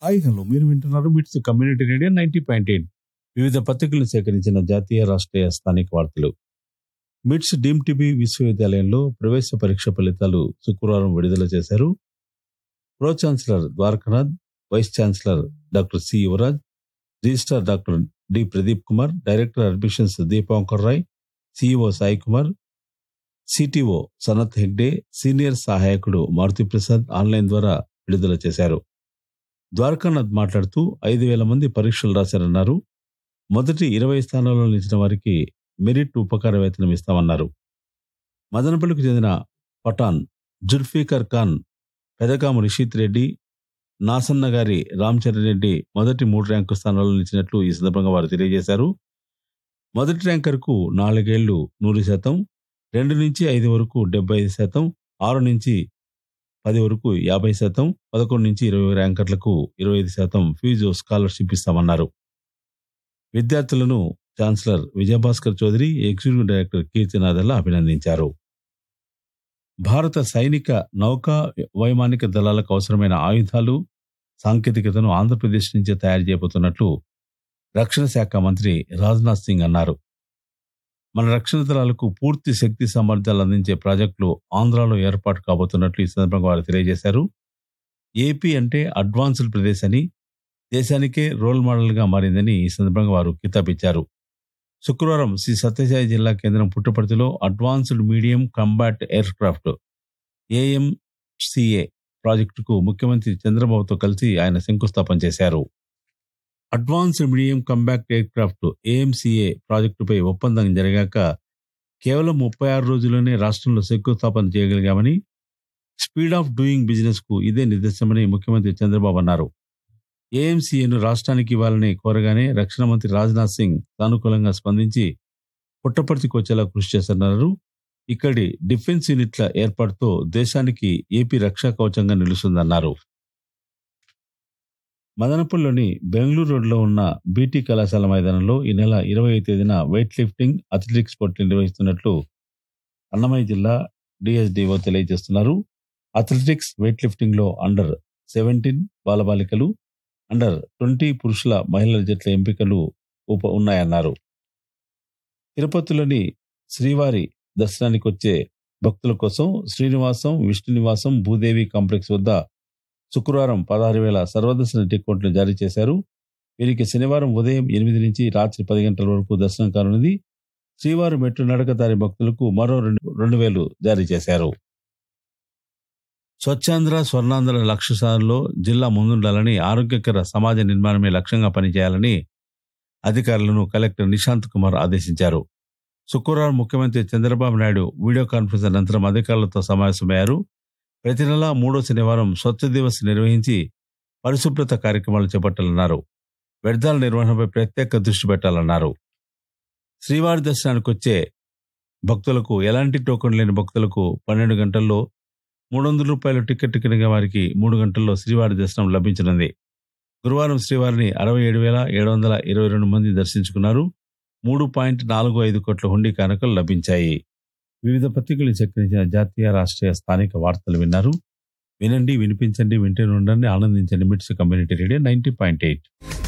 hi hello మీరు వింటున్నారు MITS community radio ninety point eight వివిధ పత్రికలను సేకరించిన జాతీయ రాష్ట్రీయ స్థానిక వార్తలు మిట్స్ డీమ్ టీబీ విశ్వవిద్యాలయంలో ప్రవేశ పరీక్ష ఫలితాలు శుక్రవారం విడుదల చేశారు pro chancellor Dwarakanath vice chancellor doctor C Yuvaraj registrar doctor D Pradeep Kumar director admissions Dipankar Roy CEO Sai Kumar CTO Sanath Hegde senior సహాయకుడు మారుతి ప్రసాద్ ఆన్లైన్ ద్వారా విడుదల చేశారు ద్వారకానాథ్ మాట్లాడుతూ ఐదు వేల మంది పరీక్షలు రాశారన్నారు మొదటి ఇరవై స్థానాల్లో నిలిచిన వారికి మెరిట్ ఉపకార వేతనం ఇస్తామన్నారు మదనపల్లికి చెందిన పఠాన్ జుల్ఫీకర్ ఖాన్ పెదకాము నిషిత్ రెడ్డి నాసన్న గారి రామచరణ్ రెడ్డి మొదటి మూడు ర్యాంకు స్థానాల్లో నిలిచినట్లు ఈ సందర్భంగా వారు తెలియజేశారు మొదటి ర్యాంకర్కు నాలుగేళ్లు నూరు శాతం రెండు నుంచి ఐదు వరకు డెబ్బై ఐదు శాతం ఆరు నుంచి పది వరకు యాభై శాతం పదకొండు నుంచి ఇరవై ర్యాంకర్లకు ఇరవై ఐదు శాతం ఫీజు స్కాలర్షిప్ ఇస్తామన్నారు విద్యార్థులను chancellor Vijayabhaskar Chowdary executive director కీర్తినాథల్లా అభినందించారు భారత సైనిక నౌకా వైమానిక దళాలకు అవసరమైన ఆయుధాలు సాంకేతికతను ఆంధ్రప్రదేశ్ నుంచే తయారు చేయబోతున్నట్లు రక్షణ శాఖ మంత్రి రాజ్నాథ్ సింగ్ అన్నారు మన రక్షణ దళాలకు పూర్తి శక్తి సామర్థ్యాలు అందించే ప్రాజెక్టులు ఆంధ్రాలో ఏర్పాటు కాబోతున్నట్లు ఈ సందర్భంగా వారు తెలియజేశారు ఏపీ అంటే అడ్వాన్స్డ్ ప్రదేశ్ అని దేశానికే రోల్ మోడల్గా మారిందని ఈ సందర్భంగా వారు కితాబిచ్చారు శుక్రవారం శ్రీ సత్యసాయి జిల్లా కేంద్రం పుట్టపర్తిలో advanced medium combat aircraft AMCA ప్రాజెక్టుకు ముఖ్యమంత్రి చంద్రబాబుతో కలిసి ఆయన శంకుస్థాపన చేశారు advanced medium combat aircraft AMCA ప్రాజెక్టుపై ఒప్పందం జరిగాక కేవలం ముప్పై ఆరు రోజుల్లోనే రాష్ట్రంలో శంకుస్థాపన చేయగలిగామని స్పీడ్ ఆఫ్ డూయింగ్ బిజినెస్ కు ఇదే నిదర్శనమని ముఖ్యమంత్రి చంద్రబాబు అన్నారు ఏఎంసీఏను రాష్ట్రానికి ఇవ్వాలని కోరగానే రక్షణ మంత్రి రాజ్నాథ్ సింగ్ సానుకూలంగా స్పందించి పుట్టపర్తికి వచ్చేలా కృషి చేస్తున్నారు ఇక్కడి డిఫెన్స్ యూనిట్ల ఏర్పాటుతో దేశానికి ఏపీ రక్షా కవచంగా నిలుస్తుందన్నారు మదనపల్లిలోని బెంగళూరు రోడ్లో ఉన్న బీటీ కళాశాల మైదానంలో ఈ నెల ఇరవై తేదీన వెయిట్ లిఫ్టింగ్ అథ్లెటిక్స్ పోటీ నిర్వహిస్తున్నట్లు అన్నమయ్య జిల్లా డిఎస్డిఓ తెలియజేస్తున్నారు అథ్లెటిక్స్ వెయిట్ లిఫ్టింగ్ లో అండర్ సెవెంటీన్ బాలబాలికలు అండర్ ట్వంటీ పురుషుల మహిళల జట్ల ఎంపికలు ఉప ఉన్నాయన్నారు తిరుపతిలోని శ్రీవారి దర్శనానికి వచ్చే భక్తుల కోసం శ్రీనివాసం విష్ణు నివాసం భూదేవి కాంప్లెక్స్ వద్ద శుక్రవారం పదహారు వేల సర్వదర్శన టికెట్లు జారీ చేశారు వీరికి శనివారం ఉదయం ఎనిమిది నుంచి రాత్రి పది గంటల వరకు దర్శనం కానున్నది శ్రీవారి మెట్టు నడకదారి భక్తులకు మరో రెండు రెండు వేలు జారీ చేశారు స్వచ్ఛాంధ్ర స్వర్ణాంధ్ర లక్ష్య సాధనలో జిల్లా ముందుండాలని ఆరోగ్యకర సమాజ నిర్మాణమే లక్ష్యంగా పనిచేయాలని అధికారులను కలెక్టర్ నిశాంత్ కుమార్ ఆదేశించారు శుక్రవారం ముఖ్యమంత్రి చంద్రబాబు నాయుడు వీడియో కాన్ఫరెన్స్ అనంతరం అధికారులతో సమావేశమయ్యారు ప్రతి నెల మూడో శనివారం స్వచ్ఛ దివస్ నిర్వహించి పరిశుభ్రత కార్యక్రమాలు చేపట్టాలన్నారు వ్యర్థాల నిర్వహణపై ప్రత్యేక దృష్టి పెట్టాలన్నారు శ్రీవారి దర్శనానికి వచ్చే భక్తులకు ఎలాంటి టోకెన్ లేని భక్తులకు పన్నెండు గంటల్లో మూడు వందల రూపాయల టికెట్ కింద వారికి మూడు గంటల్లో శ్రీవారి దర్శనం లభించనుంది గురువారం శ్రీవారిని అరవై ఏడు వేల ఏడు వందల ఇరవై రెండు మంది దర్శించుకున్నారు మూడు పాయింట్ నాలుగు ఐదు కోట్ల హుండీ కానుకలు లభించాయి వివిధ పత్రికలు సేకరించిన జాతీయ రాష్ట్రీయ స్థానిక వార్తలు విన్నారు వినండి వినిపించండి వింటూనే ఉండండి ఆనందించండి MITS community radio ninety point eight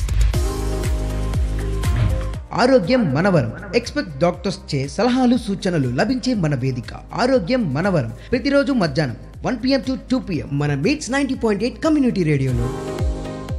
ఆరోగ్యం మనవరం ఎక్స్పెక్ట్ డాక్టర్స్ చే సలహాలు సూచనలు లభించే మన వేదిక ఆరోగ్యం మనవరం ప్రతిరోజు మధ్యాహ్నం one PM to two PM మన meets ninety point eight community రేడియోలో